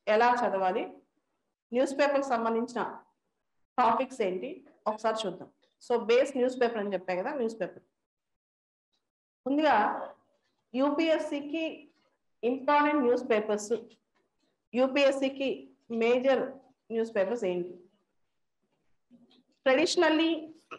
ఎలా చదవాలి న్యూస్ పేపర్కి సంబంధించిన టాపిక్స్ ఏంటి ఒకసారి చూద్దాం సో బేస్ న్యూస్ పేపర్ అని చెప్పా కదా న్యూస్ పేపర్ ముందుగా యూపీఎస్సికి ఇంపార్టెంట్ న్యూస్ పేపర్స్ యూపీఎస్సికి మేజర్ న్యూస్ పేపర్స్ ఏంటి ట్రెడిషనల్లీ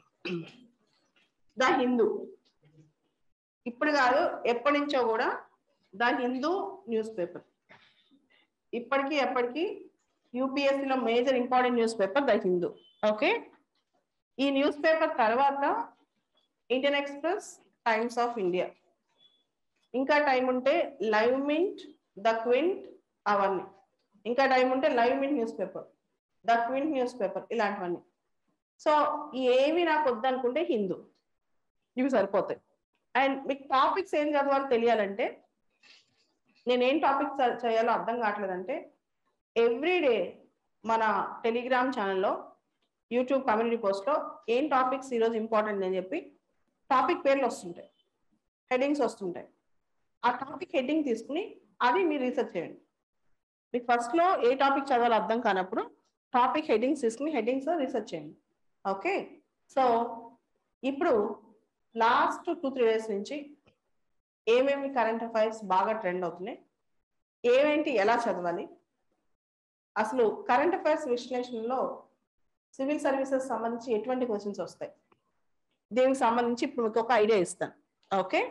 ద హిందూ ఇప్పుడు కాదు ఎప్పటి నుంచో కూడా ద హిందూ న్యూస్ పేపర్ ఇప్పటికీ ఎప్పటికీ యూపీఎస్సీలో major important news paper the Hindu okay ఈ న్యూస్ పేపర్ తర్వాత Indian Express Times of India ఇంకా టైం ఉంటే లైవ్ మింట్ ద క్వింట్ అవన్నీ ఇంకా టైం ఉంటే Live Mint news paper the Quint news paper ఇలాంటివన్నీ సో ఏవి నాకు వద్దనుకుంటే హిందూ ఇవి సరిపోతాయి అండ్ మీకు టాపిక్స్ ఏం చదవాలో తెలియాలంటే నేనేం టాపిక్స్ చేయాలో అర్థం కావట్లేదంటే ఎవ్రీడే మన టెలిగ్రామ్ ఛానల్లో యూట్యూబ్ కమ్యూనిటీ పోస్ట్లో ఏం టాపిక్స్ ఈరోజు ఇంపార్టెంట్ అని చెప్పి టాపిక్ పేర్లు వస్తుంటాయి హెడ్డింగ్స్ వస్తుంటాయి ఆ టాపిక్ హెడ్డింగ్ తీసుకుని అది మీరు రీసెర్చ్ చేయండి మీకు ఫస్ట్లో ఏ టాపిక్ చదవాలో అర్థం కానప్పుడు టాపిక్ హెడ్డింగ్స్ తీసుకుని హెడ్డింగ్స్ రీసెర్చ్ చేయండి ఓకే సో ఇప్పుడు లాస్ట్ టూ త్రీ డేస్ నుంచి ఏమేమి కరెంట్ అఫైర్స్ బాగా ట్రెండ్ అవుతున్నాయి ఏమేంటి ఎలా చదవాలి అసలు కరెంట్ అఫైర్స్ విశ్లేషణలో సివిల్ సర్వీసెస్ సంబంధించి ఎటువంటి క్వశ్చన్స్ వస్తాయి దీనికి సంబంధించి ఇప్పుడు మీకు ఒక ఐడియా ఇస్తాను ఓకే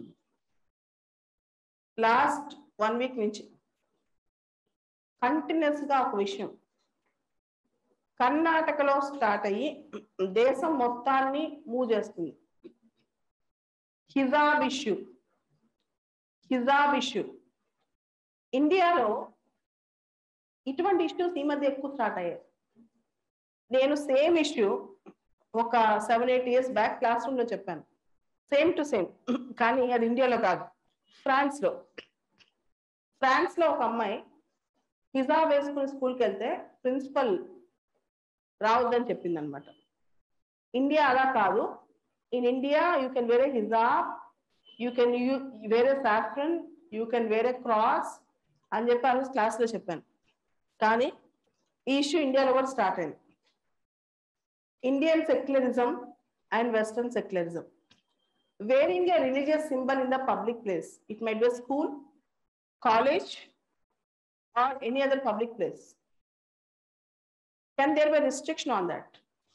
లాస్ట్ వన్ వీక్ నుంచి కంటిన్యూస్ గా ఒక విషయం కర్ణాటకలో స్టార్ట్ అయ్యి దేశం మొత్తాన్ని మూవ్ చేస్తుంది హిజాబ్ ఇష్యూ హిజాబ్ ఇష్యూ ఇండియాలో ఇటువంటి ఇష్యూస్ ఈ మధ్య ఎక్కువ స్టార్ట్ అయ్యాయి నేను సేమ్ ఇష్యూ ఒక seven eight years back class room లో చెప్పాను సేమ్ టు సేమ్ కానీ అది ఇండియాలో కాదు ఫ్రాన్స్ లో ఫ్రాన్స్ లో ఒక అమ్మాయి పిజ్జా వేసుకుని స్కూల్కి వెళ్తే ప్రిన్సిపల్ రావద్దని చెప్పింది అనమాట ఇండియా అలా కాదు in India you can wear hijab you can you wear saffron you can wear cross అని చెప్పి ఆ రోజు క్లాస్లో చెప్పాను కానీ ఈ ఇష్యూ ఇండియాలో కూడా స్టార్ట్ అయింది Indian secularism and western secularism wearing a religious symbol in the public place it might be school college or any other public place can there be restriction on that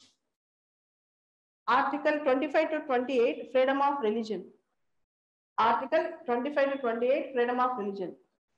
article 25 to 28 freedom of religion article 25 to 28 freedom of religion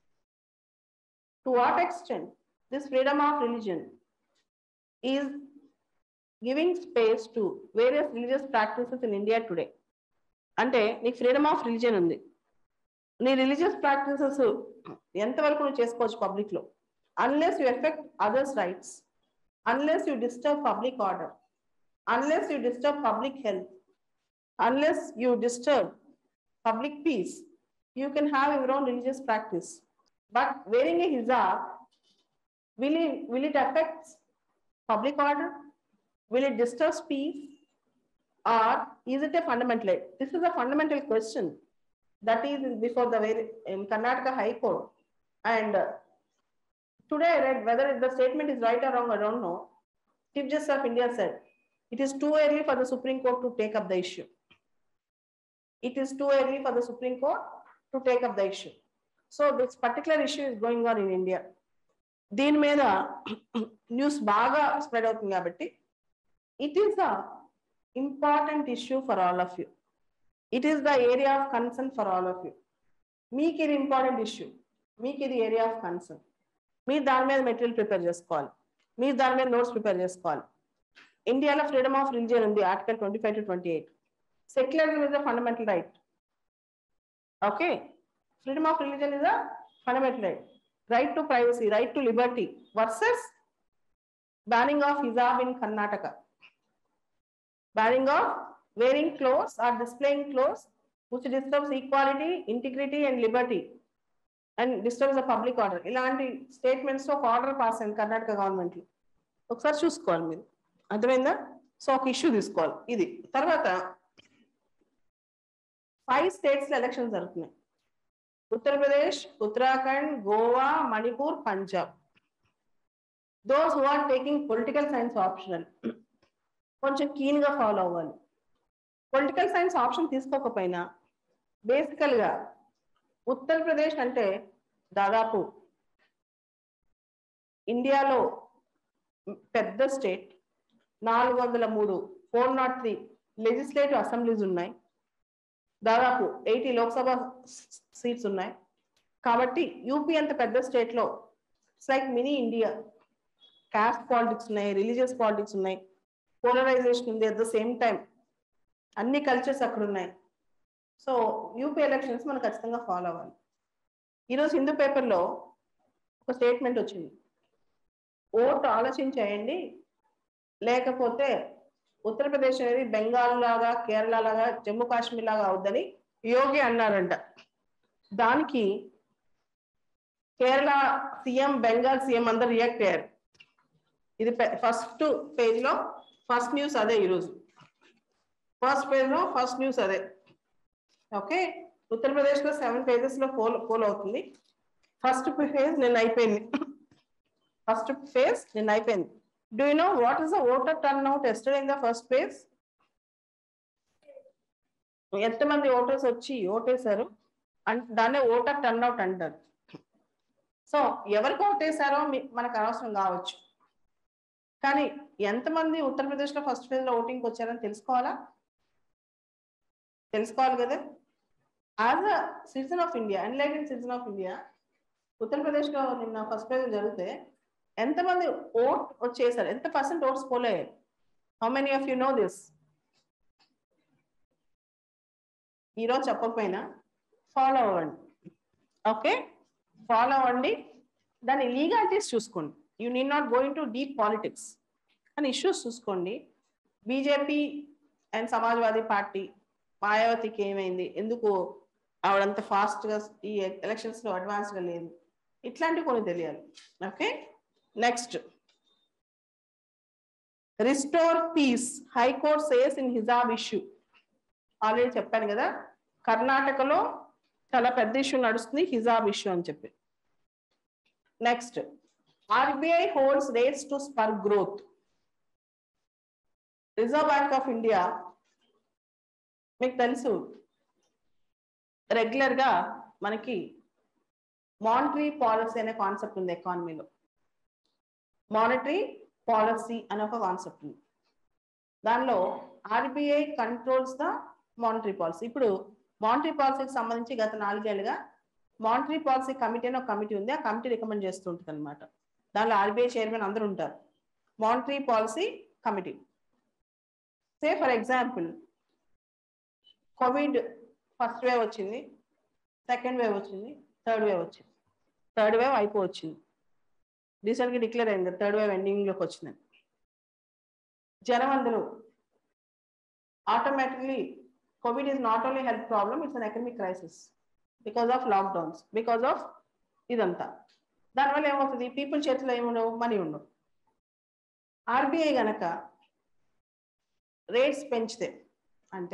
to what extent this freedom of religion is giving space to various religious practices in india today అంటే నీకు freedom of religion ఉంది నీ religious practices ఎంతవరకు నువ్వు చేసుకోవచ్చు public లో unless you affect others rights unless you disturb public order, unless you disturb public health, unless you disturb public peace, you can have your own religious practice. But wearing a hijab, will it, will it affect public order? Will it disturb peace? Or is it a fundamental right? This is a fundamental question that is before the very in Karnataka High Court. And uh, Today I read whether the statement is right or wrong, I don't know. Chief Justice of India said, it is too early for the Supreme Court to take up the issue. It is too early for the Supreme Court to take up the issue. So this particular issue is going on in India. దీని మీద news బాగా spread అవుతుంది కాబట్టి it is the important issue for all of you it is the area of concern for all of you మీకు ఇది important issue మీకు ఇది area of concern మీరు దాని మీద మెటీరియల్ ప్రిపేర్ చేసుకోవాలి మీరు దాని మీద నోట్స్ ప్రిపేర్ చేసుకోవాలి ఇండియాలో ఫ్రీడమ్ ఆఫ్ రిలీజియన్ ఉంది article twenty five to twenty eight secularism is a fundamental right okay freedom of religion is a fundamental right right to privacy right to liberty versus banning of hijab in Karnataka banning of wearing clothes or displaying clothes which disturbs equality, integrity and liberty and disturbs the public order ఇలాంటి statements ఒక order pass అయింది Karnataka government ఒకసారి చూసుకోవాలి మీరు అర్థమైందా so ఒక issue తీసుకోవాలి ఇది తర్వాత ఫైవ్ స్టేట్స్ లో ఎలక్షన్స్ జరుగుతున్నాయి Uttar Pradesh Uttarakhand Goa Manipur Punjab those who are taking political science optional కొంచెం keen గా ఫాలో అవ్వాలి పొలిటికల్ సైన్స్ ఆప్షన్ తీసుకోకపోయినా బేసికల్ గా ఉత్తరప్రదేశ్ అంటే దాదాపు ఇండియాలో పెద్ద స్టేట్ నాలుగు వందల మూడు four not three legislative assemblies ఉన్నాయి దాదాపు ఎయిటీ లోక్సభ సీట్స్ ఉన్నాయి కాబట్టి యూపీ అంత పెద్ద స్టేట్ లో it's like mini India caste politics ఉన్నాయి రిలీజియస్ పాలిటిక్స్ ఉన్నాయి పోలరైజేషన్ ఉంది అట్ ద సేమ్ టైం అన్ని కల్చర్స్ అక్కడ ఉన్నాయి సో యూపీ ఎలక్షన్స్ మనం ఖచ్చితంగా ఫాలో అవ్వాలి ఈరోజు హిందూ పేపర్లో ఒక స్టేట్మెంట్ వచ్చింది ఓటు ఆలోచించేయండి లేకపోతే ఉత్తరప్రదేశ్ అనేది బెంగాల్ లాగా కేరళ లాగా జమ్మూ కాశ్మీర్ లాగా అవుద్దని యోగి అన్నారంట దానికి కేరళ సీఎం బెంగాల్ సీఎం అందరు రియాక్ట్ అయ్యారు ఇది ఫస్ట్ పేజ్ లో ఫస్ట్ న్యూస్ అదే ఈరోజు ఫస్ట్ పేజ్ లో ఫస్ట్ న్యూస్ అదే ఓకే ఉత్తరప్రదేశ్ లో సెవెన్ పేజెస్ లో పోల్ పోల్ అవుతుంది ఫస్ట్ ఫేజ్ నిన్న అయిపోయింది ఫస్ట్ ఫేజ్ నిన్న అయిపోయింది do you know what is the voter turn out ester in the first phase ఎంతమంది ఓటర్స్ వచ్చి ఓటేశారు అంటే దాన్నే ఓటర్ టర్న్ అవుట్ అంటారు సో ఎవరికి ఓటేశారో మీ- మనకు అనవసరం కావచ్చు కానీ ఎంతమంది ఉత్తరప్రదేశ్ లో ఫస్ట్ ఫేజ్ లో ఓటింగ్ వచ్చారని తెలుసుకోవాలా తెలుసుకోవాలి కదా as a citizen of India enlightened citizen of India Uttar Pradesh లో నిన్న ఫస్ట్ ఫేజ్ జరిగితే ఎంతమంది ఓట్ వచ్చేసారు ఎంత పర్సెంట్ ఓట్స్ పోలే how many of you know this ఈరోజు చెప్పకపోయినా ఫాలో అవ్వండి ఓకే ఫాలో అవ్వండి దాని లీగాలిటీస్ చూసుకోండి you need not going to deep politics అని ఇష్యూస్ చూసుకోండి బీజేపీ అండ్ సమాజ్వాదీ పార్టీ మాయావతికి ఏమైంది ఎందుకు ఆవిడంత fast గా ఈ ఎలక్షన్స్ లో అడ్వాన్స్ గా లేదు ఇట్లాంటివి కొన్ని తెలియాలి okay next restore peace high court says in hijab issue already చెప్పాను కదా కర్ణాటకలో చాలా పెద్ద ఇష్యూ నడుస్తుంది హిజాబ్ ఇష్యూ అని చెప్పి next RBI holds rates to spur growth reserve bank of India మీకు తెలుసు రెగ్యులర్ గా మనకి మానిటరీ పాలసీ అనే కాన్సెప్ట్ ఉంది ఎకానమీలో మానిటరీ పాలసీ అనే ఒక కాన్సెప్ట్ ఉంది దానిలో RBI controls the monetary policy ఇప్పుడు మానిటరీ పాలసీకి సంబంధించి గత నాలుగేళ్లుగా మానిటరీ పాలసీ కమిటీ అని ఒక కమిటీ ఉంది ఆ కమిటీ రికమెండ్ చేస్తుంటుంది అనమాట దానిలో ఆర్బీఐ చైర్మన్ అందరూ ఉంటారు monetary policy committee say for example covid first wave వచ్చింది సెకండ్ వేవ్ వచ్చింది థర్డ్ వేవ్ వచ్చింది థర్డ్ వేవ్ అయిపో వచ్చింది రీసెంట్గా డిక్లేర్ అయింది థర్డ్ వేవ్ ఎండింగ్లోకి వచ్చిందని జనం అందరూ automatically covid is not only health problem it's an economic crisis because of lockdowns because of ఇదంతా దానివల్ల ఏమవుతుంది పీపుల్ చేతిలో ఏముండవు మనీ ఉండవు ఆర్బీఐ గనక రేట్స్ పెంచితే అంటే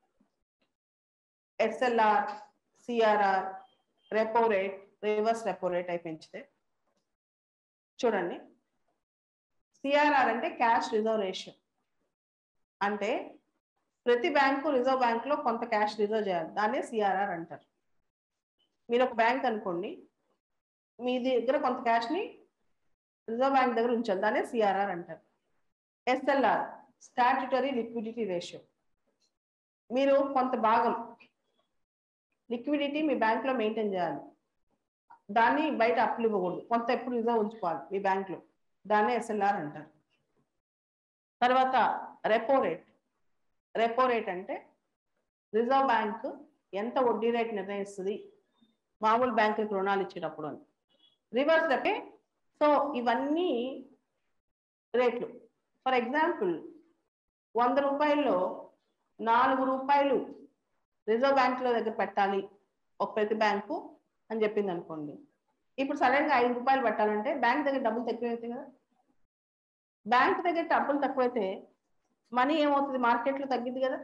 SLR CRR repo rate reverse repo rate అయి పెంచితే చూడండి సిఆర్ఆర్ అంటే క్యాష్ రిజర్వ్ రేషియో అంటే ప్రతి బ్యాంకు రిజర్వ్ బ్యాంక్ లో కొంత క్యాష్ రిజర్వ్ చేయాలి దాన్నే సిఆర్ఆర్ అంటారు మీరు ఒక బ్యాంక్ అనుకోండి మీ దగ్గర కొంత క్యాష్ ని రిజర్వ్ బ్యాంక్ దగ్గర ఉంచాలి దాన్నే సిఆర్ఆర్ అంటారు ఎస్ఎల్ఆర్ స్టాట్యుటరీ లిక్విడిటీ రేషియో మీరు కొంత భాగం లిక్విడిటీ మీ బ్యాంక్ లో మెయింటైన్ చేయాలి దాన్ని బయట అప్పులు ఇవ్వకూడదు కొంత ఎప్పుడు రిజర్వ్ ఉంచుకోవాలి మీ బ్యాంక్ లో దాన్నే ఎస్ఎల్ఆర్ అంటారు తర్వాత రెపో రేట్ రెపో రేట్ అంటే రిజర్వ్ బ్యాంక్ ఎంత వడ్డీ రేట్ నిర్ణయిస్తుంది మామూలు బ్యాంకులకు రుణాలు ఇచ్చేటప్పుడు అని రివర్స్ రెపే సో ఇవన్నీ రేట్లు ఫర్ ఎగ్జాంపుల్ వంద రూపాయల్లో నాలుగు రూపాయలు రిజర్వ్ బ్యాంకులో దగ్గర పెట్టాలి ఒక ప్రతి బ్యాంకు అని చెప్పింది అనుకోండి ఇప్పుడు సడన్ గా ఐదు రూపాయలు పెట్టాలంటే బ్యాంక్ దగ్గర డబ్బులు తక్కువైతే కదా బ్యాంక్ దగ్గర డబ్బులు తక్కువైతే మనీ ఏమవుతుంది మార్కెట్లో తగ్గింది కదా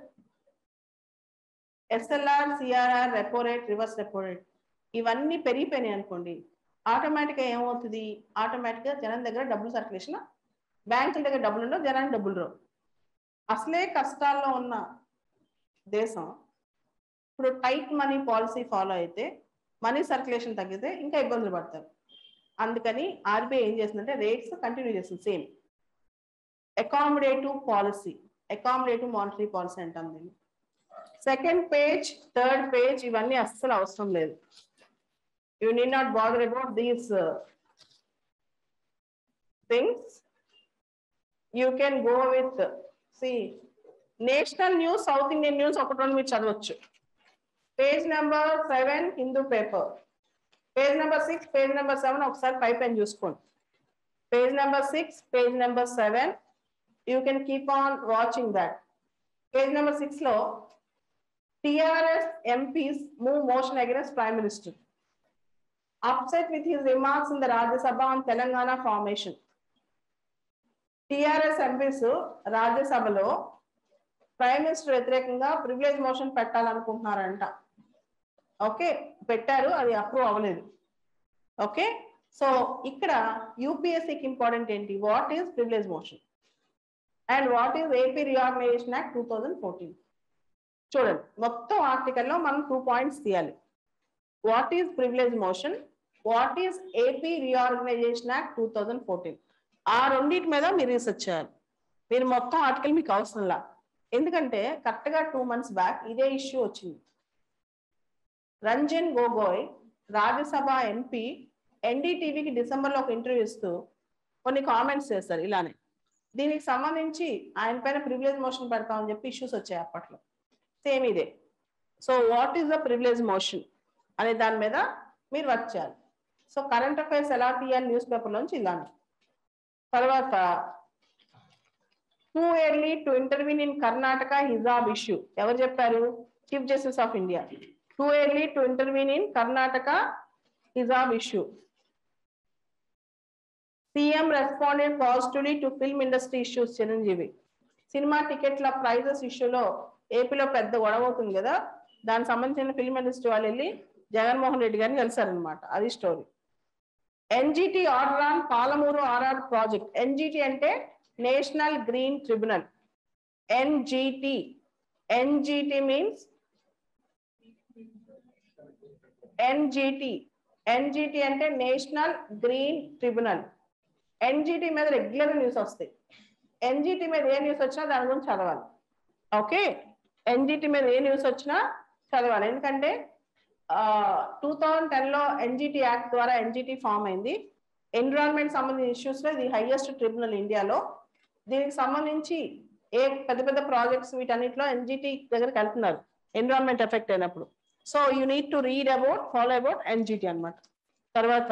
SLR CRR repo rate reverse repo rate ఇవన్నీ పెరిగిపోయినాయి అనుకోండి ఆటోమేటిక్గా ఏమవుతుంది ఆటోమేటిక్గా జనం దగ్గర డబ్బులు సర్క్యులేషన్ బ్యాంకుల దగ్గర డబ్బులు ఉండవు జనానికి డబ్బులు రావు అసలే కష్టాల్లో ఉన్న దేశం ఇప్పుడు టైట్ మనీ పాలసీ ఫాలో అయితే మనీ సర్క్యులేషన్ తగ్గితే ఇంకా ఇబ్బందులు పడతారు అందుకని ఆర్బీఐ ఏం చేస్తుందంటే రేట్స్ కంటిన్యూ చేస్తుంది same accommodative policy accommodative monetary policy అంటాం దీన్ని సెకండ్ పేజ్ థర్డ్ పేజ్ ఇవన్నీ అస్సలు అవసరం లేదు you need not bother about these things you can go with C national news south Indian news ఒకటి రెండు మీరు చదవచ్చు page number seven Hindu paper page number six page number seven ఒకసారి పై pen చూసుకోండి page number six page number seven you can keep on watching that page number six లో TRS MPs move motion against prime minister upset with his remarks in the Rajya Sabha on Telangana formation TRS MPs రాజ్యసభలో prime minister వ్యతిరేకంగా privilege motion పెట్టాలనుకుంటున్నారంట okay పెట్టారు అది approve అవ్వలేదు okay so ఇక్కడ యూపీఎస్సీకి important ఏంటి what is privilege motion and what is AP reorganisation act two thousand fourteen చూడండి మొత్తం ఆర్టికల్లో మనం టూ పాయింట్స్ తీయాలి what is privilege motion what is AP reorganisation act two thousand fourteen ఆ రెండింటి మీద మీరు రీసెర్చ్ చేయాలి మీరు మొత్తం ఆర్టికల్ మీకు అవసరంలా ఎందుకంటే కరెక్ట్ గా టూ మంత్స్ బ్యాక్ ఇదే ఇష్యూ వచ్చింది రంజన్ గోగోయ్ రాజ్యసభ ఎంపీ ఎన్డీటీవీకి డిసెంబర్లో ఒక ఇంటర్వ్యూ ఇస్తూ కొన్ని కామెంట్స్ చేస్తారు ఇలానే దీనికి సంబంధించి ఆయన పైన ప్రివిలేజ్ మోషన్ పెడతామని చెప్పి ఇష్యూస్ వచ్చాయి అప్పట్లో సేమ్ ఇదే so what is the privilege motion అనే దాని మీద మీరు వర్క్ చేయాలి సో కరెంట్ అఫైర్స్ ఎలా తీయాలి న్యూస్ పేపర్లోంచి ఇలానే తర్వాత too early to intervene in Karnataka hijab issue ఎవరు చెప్పారు chief justice of India too early to intervene in Karnataka hijab issue CM responded positively to film industry issues Chiranjeevi cinema టికెట్ల prices ఇష్యూలో ఏపీలో పెద్ద గొడవ అవుతుంది కదా దానికి సంబంధించిన ఫిల్మ్ ఇండస్ట్రీ వాళ్ళు వెళ్ళి జగన్మోహన్ రెడ్డి గారిని కలిసారనమాట అది story NGT order on Palamuru RR project NGT అంటే national green tribunal NGT NGT means NGT NGT అంటే నేషనల్ గ్రీన్ ట్రిబ్యునల్ ఎన్జిటి మీద రెగ్యులర్ న్యూస్ వస్తాయి ఎన్జిటి మీద ఏ న్యూస్ వచ్చినా దాని గురించి చదవాలి ఓకే ఎన్జిటి మీద ఏ న్యూస్ వచ్చినా చదవాలి ఎందుకంటే టూ థౌజండ్ టెన్ లో ఎన్జిటి యాక్ట్ ద్వారా ఎన్జిటి ఫామ్ అయింది ఎన్విరాన్మెంట్ సంబంధించిన ఇష్యూస్ లో ఇది హైయెస్ట్ ట్రిబ్యునల్ ఇండియాలో దీనికి సంబంధించి ఏ పెద్ద పెద్ద ప్రాజెక్ట్స్ వీటన్నిటిలో ఎన్జిటి దగ్గరికి వెళ్తున్నారు ఎన్విరాన్మెంట్ ఎఫెక్ట్ అయినప్పుడు so you need to read about follow about NGT అనమాట తర్వాత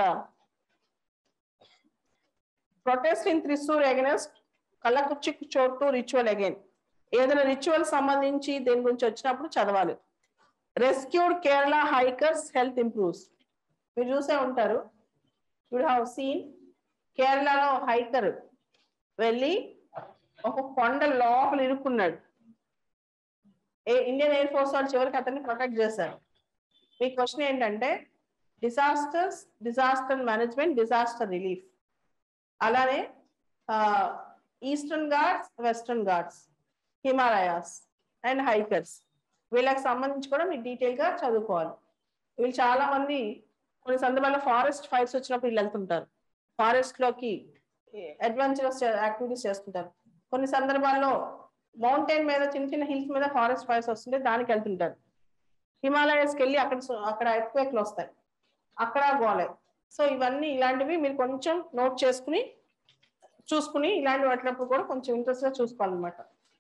ప్రొటెస్ట్ ఇన్ త్రిశూర్ అగెనెస్ట్ కళ్ళకుచ్చి చోటు రిచువల్ అగైన్ ఏదైనా రిచువల్ సంబంధించి దేని గురించి వచ్చినప్పుడు చదవాలి rescued Kerala hikers health improves మీరు చూసే ఉంటారు యూ హ్యావ్ సీన్ కేరళలో హైకర్ వెళ్ళి ఒక కొండ లోపల ఇరుక్కున్నాడు ఏ ఇండియన్ ఎయిర్ ఫోర్స్ వాళ్ళు చివరికి అతన్ని ప్రొటెక్ట్ చేశారు మీ క్వశ్చన్ ఏంటంటే disasters disaster management disaster relief అలానే Eastern Ghats Western Ghats Himalayas and hikers వీళ్ళకి సంబంధించి కూడా మీరు డీటెయిల్ గా చదువుకోవాలి వీళ్ళు చాలా మంది కొన్ని సందర్భాల్లో ఫారెస్ట్ ఫైర్స్ వచ్చినప్పుడు వీళ్ళు వెళ్తుంటారు ఫారెస్ట్ లోకి అడ్వెంచరస్ యాక్టివిటీస్ చేస్తుంటారు కొన్ని సందర్భాల్లో మౌంటైన్ మీద చిన్న చిన్న హిల్స్ మీద ఫారెస్ట్ ఫైర్స్ వస్తుంటే దానికి వెళ్తుంటారు హిమాలయస్కి వెళ్ళి అక్కడ అక్కడ ఎక్వేక్లు వస్తాయి అక్కడ గోలే సో ఇవన్నీ ఇలాంటివి మీరు కొంచెం నోట్ చేసుకుని చూసుకుని ఇలాంటి వాటినప్పుడు కూడా కొంచెం ఇంట్రెస్ట్ గా చూసుకోవాలన్నమాట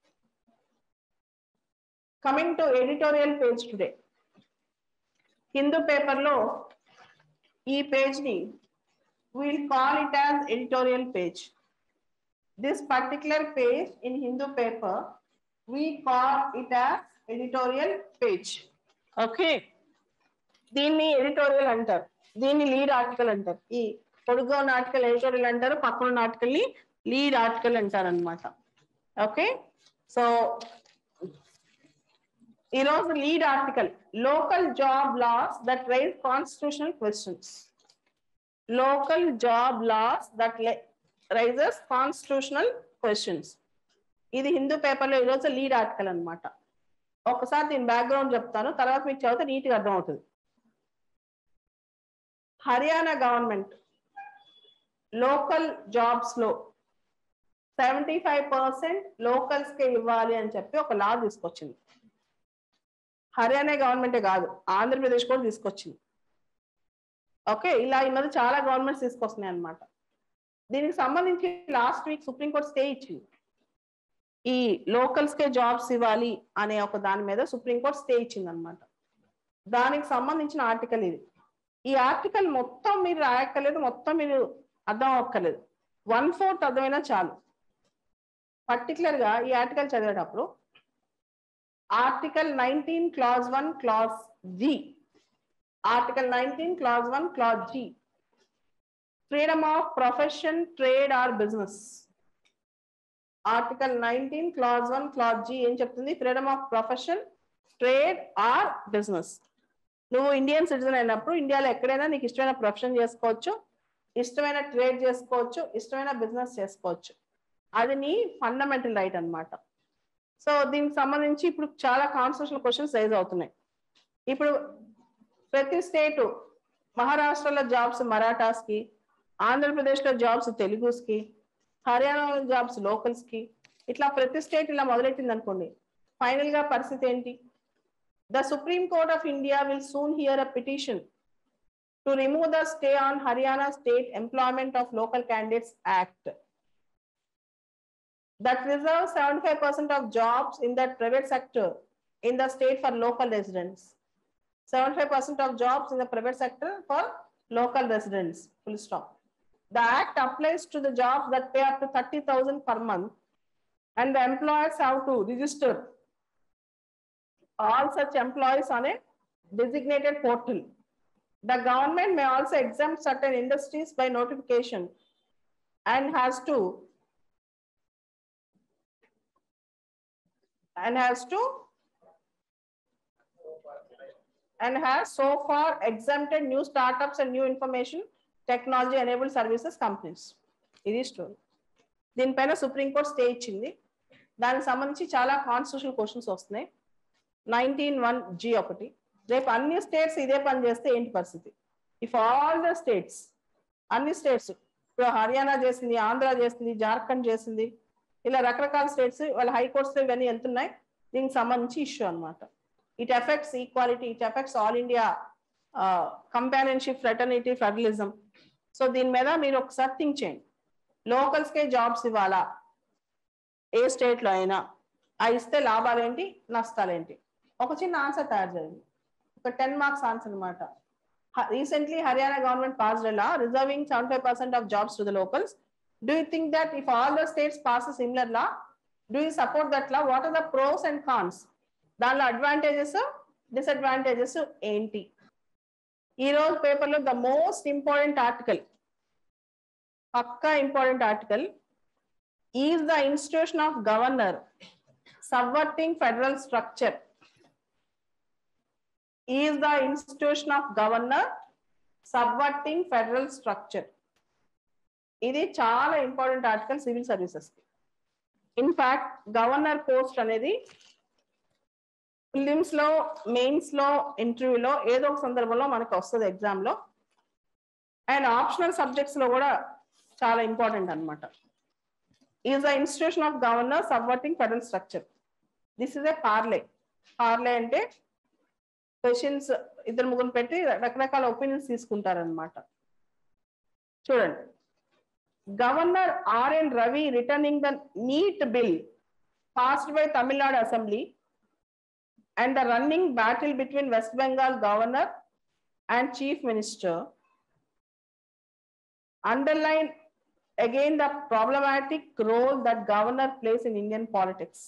coming to editorial page today Hindu paper లో ఈ పేజ్ ని will call it as editorial page this particular page in Hindu paper we call it as editorial page okay దీన్ని ఎడిటోరియల్ అంటారు దీన్ని లీడ్ ఆర్టికల్ అంటారు ఈ పొడుగా ఉన్న ఆర్టికల్ ఎడిటోరియల్ అంటారు పక్కన ఉన్న ఆర్టికల్ ని లీడ్ ఆర్టికల్ అంటారు అనమాట ఓకే సో ఈరోజు lead article local job laws that raise constitutional questions local job laws that le- raises constitutional questions ఇది హిందూ పేపర్లో ఈరోజు లీడ్ ఆర్టికల్ అన్నమాట ఒకసారి దీని బ్యాక్గ్రౌండ్ చెప్తాను తర్వాత మీకు చదివితే నీట్గా అర్థమవుతుంది హర్యానా గవర్నమెంట్ లోకల్ జాబ్స్ లో సెవెంటీ ఫైవ్ పర్సెంట్ లోకల్స్ కే ఇవ్వాలి అని చెప్పి ఒక లా తీసుకొచ్చింది హర్యానా గవర్నమెంటే కాదు ఆంధ్రప్రదేశ్ కూడా తీసుకొచ్చింది ఓకే ఇలా ఈ మధ్య చాలా గవర్నమెంట్స్ తీసుకొస్తున్నాయి అన్నమాట దీనికి సంబంధించి లాస్ట్ వీక్ సుప్రీంకోర్టు స్టే ఇచ్చింది ఈ లోకల్స్ కే జాబ్స్ ఇవ్వాలి అనే ఒక దాని మీద సుప్రీంకోర్టు స్టే ఇచ్చింది అనమాట దానికి సంబంధించిన ఆర్టికల్ ఇది ఈ ఆర్టికల్ మొత్తం మీరు రాయక్కర్లేదు మొత్తం మీరు అర్థం అవ్వక్కర్లేదు వన్ ఫోర్త్ అర్థమైనా చాలు పర్టికులర్ గా ఈ ఆర్టికల్ చదివేటప్పుడు article nineteen clause one clause G article nineteen clause one clause G freedom of profession trade or business article nineteen clause one clause G ఏం చెప్తుంది freedom of profession trade or business నువ్వు Indian citizen అయినప్పుడు ఇండియాలో ఎక్కడైనా నీకు ఇష్టమైన profession చేసుకోవచ్చు ఇష్టమైన ట్రేడ్ చేసుకోవచ్చు ఇష్టమైన బిజినెస్ చేసుకోవచ్చు అది నీ ఫండమెంటల్ రైట్ అన్నమాట సో దీనికి సంబంధించి ఇప్పుడు చాలా కాన్స్టిట్యూషనల్ క్వశ్చన్స్ రైజ్ అవుతున్నాయి ఇప్పుడు ప్రతి స్టేట్ మహారాష్ట్రలో జాబ్స్ మరాఠాస్ కి ఆంధ్రప్రదేశ్ లో జాబ్స్ తెలుగుస్ కి హర్యానాలో జాబ్స్ లోకల్స్ కి ఇట్లా ప్రతి స్టేట్ ఇలా మొదలెట్టింది అనుకోండి ఫైనల్ గా పరిస్థితి ఏంటి the supreme court of India will soon hear a petition to remove the stay on Haryana state employment of local candidates act that reserves 75% of jobs in that private sector in the state for local residents. 75% of jobs in the private sector for local residents. Full stop. The act applies to the jobs that pay up to 30,000 per month and the employers have to register all such employees on a designated portal. The government may also exempt certain industries by notification and has to and has to and has so far exempted new startups and new information technology enabled services companies ఇది story దీనిపైన supreme court stay ఇచ్చింది దానికి సంబంధించి చాలా constitutional questions వస్తున్నాయి nineteen one G ఒకటి రేపు అన్ని స్టేట్స్ ఇదే పని చేస్తే ఏంటి పరిస్థితి ఇఫ్ ఆల్ ద స్టేట్స్ అన్ని స్టేట్స్ ఇప్పుడు హర్యానా చేసింది ఆంధ్ర చేసింది జార్ఖండ్ చేసింది ఇలా రకరకాల స్టేట్స్ వాళ్ళ హైకోర్ట్స్ ఇవన్నీ వెళ్తున్నాయి దీనికి సంబంధించి ఇష్యూ అనమాట it affects equality it affects all India companionship fraternity federalism so దీని మీద మీరు ఒకసారి థింక్ చేయండి లోకల్స్ కే జాబ్స్ ఇవ్వాలా ఏ స్టేట్ లో అయినా ఆ ఇస్తే లాభాలేంటి నష్టాలేంటి ఒక చిన్న ఆన్సర్ తయారు చేయండి ఒక టెన్ మార్క్స్ ఆన్సర్ అనమాట recently Haryana government passed law reserving seventy five percent of jobs to the locals do you think that if all the states pass a similar law do you support that law what are the pros and cons దానిలో advantages disadvantages ఏంటి ఈ రోజు పేపర్లో the most important article పక్కా important article is the institution of governor subverting federal structure is the institution of governor subverting federal structure ఇది చాలా important article civil services కి in fact governor post అనేది prelims లో మెయిన్స్ లో ఇంటర్వ్యూలో ఏదో ఒక సందర్భంలో మనకు వస్తుంది ఎగ్జామ్ లో అండ్ ఆప్షనల్ సబ్జెక్ట్స్ లో కూడా చాలా ఇంపార్టెంట్ అనమాట is the institution of governor subverting federal structure this is a పార్లే పార్లే అంటే క్వశ్చన్స్ ఇద్దరు ముగ్గురు పెట్టి రకరకాల ఒపీనియన్స్ తీసుకుంటారనమాట చూడండి Governor R. N. Ravi returning the NEET bill passed by Tamil Nadu Assembly and the running battle between West Bengal governor and chief minister underline again the problematic role that governor plays in Indian politics.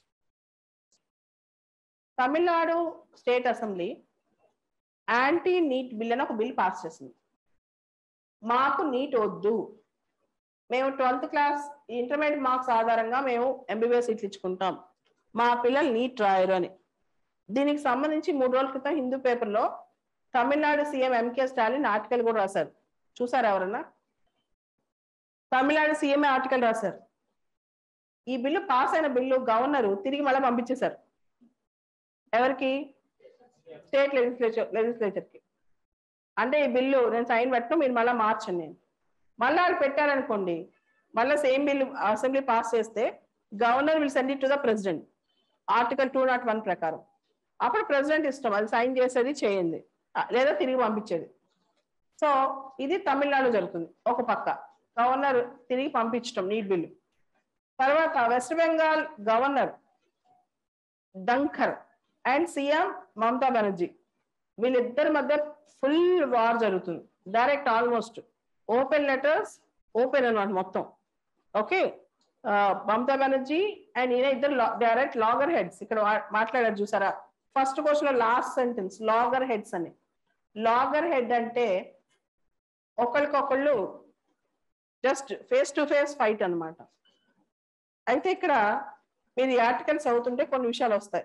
Tamil Nadu state assembly anti NEET bill అని ఒక bill pass చేసింది మాకు neat వద్దు మేము twelfth class intermediate marks ఆధారంగా మేము MBBS సీట్లు ఇచ్చుకుంటాం మా పిల్లలు నీట్ రాయరు అని దీనికి సంబంధించి మూడు రోజుల క్రితం హిందూ పేపర్లో తమిళనాడు సీఎం ఎంకే స్టాలిన్ ఆర్టికల్ కూడా రాశారు చూసారా ఎవరన్నా తమిళనాడు సీఎంఏ ఆర్టికల్ రాశారు ఈ బిల్లు పాస్ అయిన బిల్లు గవర్నర్ తిరిగి మళ్ళీ పంపించేశారు ఎవరికి స్టేట్ లెజిస్లేచర్ లెజిస్లేచర్ కి అంటే ఈ బిల్లు నేను సైన్ పెట్టను మీరు మళ్ళీ మార్చండి నేను మళ్ళీ వాళ్ళు పెట్టారనుకోండి మళ్ళీ సేమ్ బిల్లు అసెంబ్లీ పాస్ చేస్తే governor will send it to the president article two not one ప్రకారం అప్పుడు ప్రెసిడెంట్ ఇష్టం అది సైన్ చేసేది చేయండి ఆ, లేదా తిరిగి పంపించేది సో ఇది తమిళనాడు జరుగుతుంది ఒక పక్క గవర్నర్ తిరిగి పంపించడం నీట్ బిల్లు తర్వాత West Bengal governor Dhankhar and CM Mamata Banerjee వీళ్ళిద్దరి మధ్య ఫుల్ వార్ జరుగుతుంది direct almost open letters open అన్నమాట మొత్తం ఓకే మమతా బెనర్జీ అండ్ ఈయన ఇద్దరు డైరెక్ట్ లాగర్ హెడ్స్ ఇక్కడ వా- మాట్లాడారు చూసారా ఫస్ట్ క్వశ్చన్ లో లాస్ట్ సెంటెన్స్ లాగర్ హెడ్స్ అని లాగర్ హెడ్ అంటే ఒకరికొకళ్ళు just face to face fight అన్నమాట అయితే ఇక్కడ మీరు ఈ ఆర్టికల్స్ అవుతుంటే కొన్ని విషయాలు వస్తాయి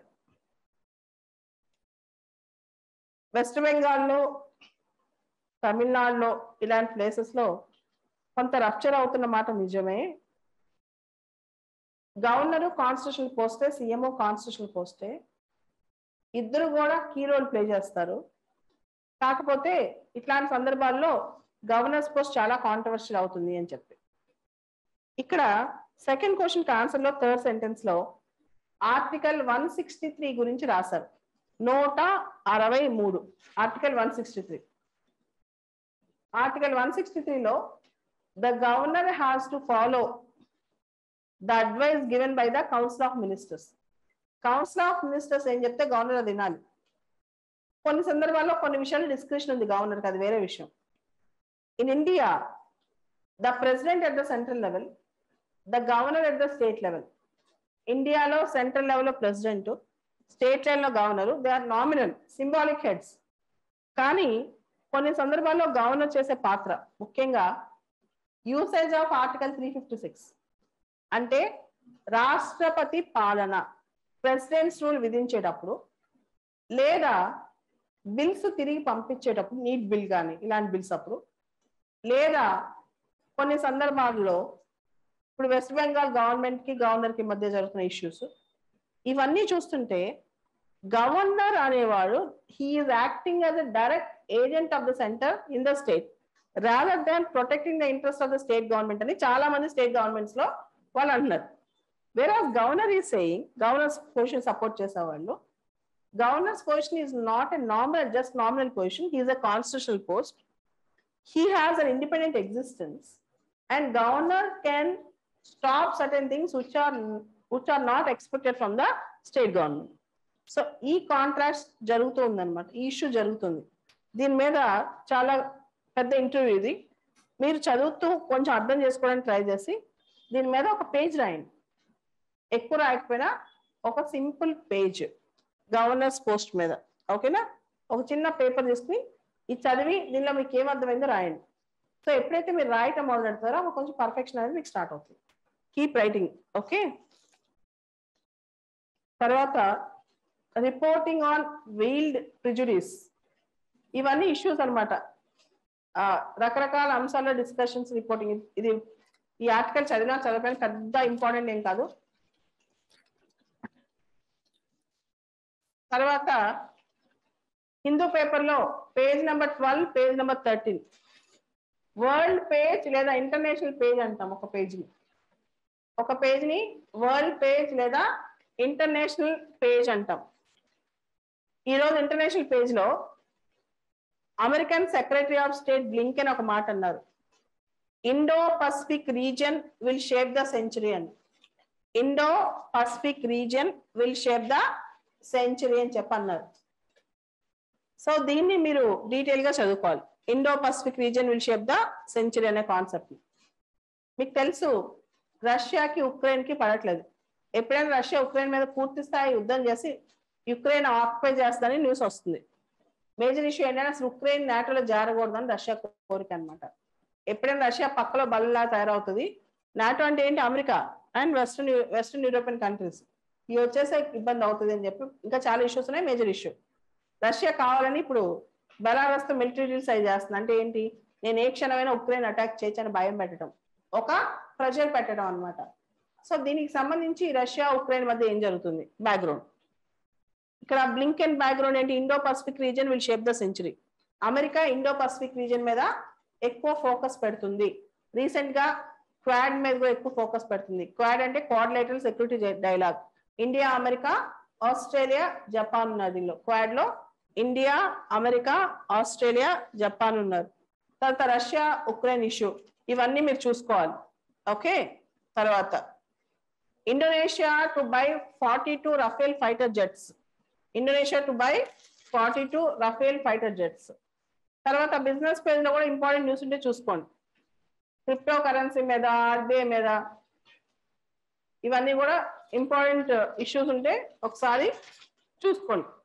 వెస్ట్ బెంగాల్లో తమిళనాడులో ఇలాంటి ప్లేసెస్ లో కొంత రప్చర్ అవుతున్న మాట నిజమే గవర్నర్ కాన్స్టిట్యూషన్ పోస్టే సీఎంఓ కాన్స్టిట్యూషన్ పోస్టే ఇద్దరు కూడా కీ రోల్ ప్లే చేస్తారు కాకపోతే ఇట్లాంటి సందర్భాల్లో గవర్నర్స్ పోస్ట్ చాలా కాంట్రవర్షియల్ అవుతుంది అని చెప్పి ఇక్కడ సెకండ్ క్వశ్చన్ ఆన్సర్ లో థర్డ్ సెంటెన్స్ లో ఆర్టికల్ వన్ సిక్స్టీ త్రీ గురించి రాశారు నూట అరవై మూడు article one sixty three article one sixty త్రీలో the governor has to follow the advice given by the council of ministers council of ministers ఏం చెప్తే గవర్నర్ అది వినాలి కొన్ని సందర్భాల్లో కొన్ని విషయాలు డిస్క్రిప్షన్ ఉంది గవర్నర్కి అది వేరే విషయం in India the president at the central level the governor at the state level ఇండియాలో సెంట్రల్ లెవెల్లో ప్రెసిడెంట్ స్టేట్ లెవెల్లో governor they are nominal symbolic heads కానీ కొన్ని సందర్భాల్లో గవర్నర్ చేసే పాత్ర ముఖ్యంగా usage of article three fifty six అంటే రాష్ట్రపతి పాలన ప్రెసిడెంట్స్ రూల్ విధించేటప్పుడు లేదా బిల్స్ తిరిగి పంపించేటప్పుడు నీట్ బిల్ కానీ ఇలాంటి బిల్స్ అప్పుడు లేదా కొన్ని సందర్భాల్లో ఇప్పుడు వెస్ట్ బెంగాల్ గవర్నమెంట్ కి గవర్నర్ కి మధ్య జరుగుతున్న ఇష్యూస్ ఇవన్నీ చూస్తుంటే గవర్నర్ అనేవాడు he's acting as a direct agent of the centre in the state rather than protecting the interest of the state government అని చాలా మంది స్టేట్ గవర్నమెంట్స్ లో వాళ్ళు అంటున్నారు వేరే గవర్నర్ ఈ సేయింగ్ గవర్నర్స్ పొజిషన్ సపోర్ట్ చేసేవాళ్ళు governor's position is not a normal just normal position he's a constitutional post he has an independent existence and governor can stop certain things which are which are not expected from the state government so ఈ contrast జరుగుతుంది అనమాట ఈ issue జరుగుతుంది దీని మీద చాలా పెద్ద interview ఇది మీరు చదువుతూ కొంచెం అర్థం చేసుకోవడానికి ట్రై చేసి దీని మీద ఒక పేజ్ రాయండి ఎక్కువ రాయకపోయినా ఒక సింపుల్ పేజ్ గవర్నర్స్ పోస్ట్ మీద ఓకేనా ఒక చిన్న పేపర్ తీసుకుని ఇది చదివి దీనిలో మీకు ఏం అర్థమైందో రాయండి సో ఎప్పుడైతే మీరు రాయటం మొదలు పెడతారో అప్పుడు కొంచెం పర్ఫెక్షన్ అనేది మీకు స్టార్ట్ అవుతుంది కీప్ రైటింగ్ ఓకే తర్వాత రిపోర్టింగ్ ఆన్ వెయిల్డ్ ప్రిజుడీస్ ఇవన్నీ ఇష్యూస్ అనమాట రకరకాల అంశాల్లో డిస్కషన్స్ రిపోర్టింగ్ ఇది ఈ ఆర్టికల్ చదివినా చదవకపోయినా పెద్ద ఇంపార్టెంట్ ఏం కాదు తర్వాత హిందూ పేపర్ లో page number twelve page number thirteen world page లేదా ఇంటర్నేషనల్ పేజ్ అంటాం ఒక పేజ్ ని ఒక పేజ్ ని వరల్డ్ పేజ్ లేదా ఇంటర్నేషనల్ పేజ్ అంటాం ఈరోజు ఇంటర్నేషనల్ పేజ్ లో American secretary of state Blinken ఒక మాట అన్నారు Indo Pacific region will shape the century అని Indo Pacific region will shape the century అని చెప్పన్నారు సో దీన్ని మీరు డీటెయిల్ గా చదువుకోవాలి Indo Pacific region will shape the century అనే కాన్సెప్ట్ మీకు తెలుసు రష్యాకి ఉక్రెయిన్ కి పడట్లేదు ఎప్పుడైనా రష్యా ఉక్రెయిన్ మీద పూర్తి స్థాయి యుద్ధం చేసి యుక్రెయిన్ ఆక్యుపై చేస్తుందని న్యూస్ వస్తుంది మేజర్ ఇష్యూ ఏంటంటే అసలు ఉక్రెయిన్ నాటోలో జారకూడదని రష్యా కోరిక అనమాట ఎప్పుడైనా రష్యా పక్కలో బల్లలా తయారవుతుంది నాటో అంటే ఏంటి America and western western European countries ఇవి వచ్చేసే ఇబ్బంది అవుతుంది అని చెప్పి ఇంకా చాలా ఇష్యూస్ ఉన్నాయి మేజర్ ఇష్యూ రష్యా కావాలని ఇప్పుడు బెలారస్ తో మిలిటరీ డీల్స్ అయి చేస్తుంది అంటే ఏంటి నేను ఏ క్షణమైనా ఉక్రెయిన్ అటాక్ చేయొచ్చని భయం పెట్టడం ఒక ప్రెజర్ పెట్టడం అన్నమాట సో దీనికి సంబంధించి రష్యా ఉక్రెయిన్ మధ్య ఏం జరుగుతుంది బ్యాక్గ్రౌండ్ ఇక్కడ బ్లింకెన్ బ్యాక్గ్రౌండ్ ఏంటి Indo Pacific region will shape the century America Indo Pacific region మీద ఎక్కువ ఫోకస్ పెడుతుంది రీసెంట్ గా క్వాడ్ మీద కూడా ఎక్కువ ఫోకస్ పెడుతుంది క్వాడ్ అంటే coordinator security dialogue India America Australia Japan ఉన్నారు దీనిలో క్వాడ్ లో ఇండియా అమెరికా ఆస్ట్రేలియా జపాన్ ఉన్నారు తర్వాత రష్యా ఉక్రెయిన్ ఇష్యూ ఇవన్నీ మీరు చూసుకోవాలి ఓకే తర్వాత Indonesia to buy forty two Rafale fighter jets Indonesia to buy forty two Rafale fighter jets తర్వాత బిజినెస్ పేజ్ లో కూడా ఇంపార్టెంట్ న్యూస్ ఉంటే చూసుకోండి క్రిప్టో కరెన్సీ మీద ఆర్బీఐ మీద ఇవన్నీ కూడా ఇంపార్టెంట్ ఇష్యూస్ ఉంటే ఒకసారి చూసుకోండి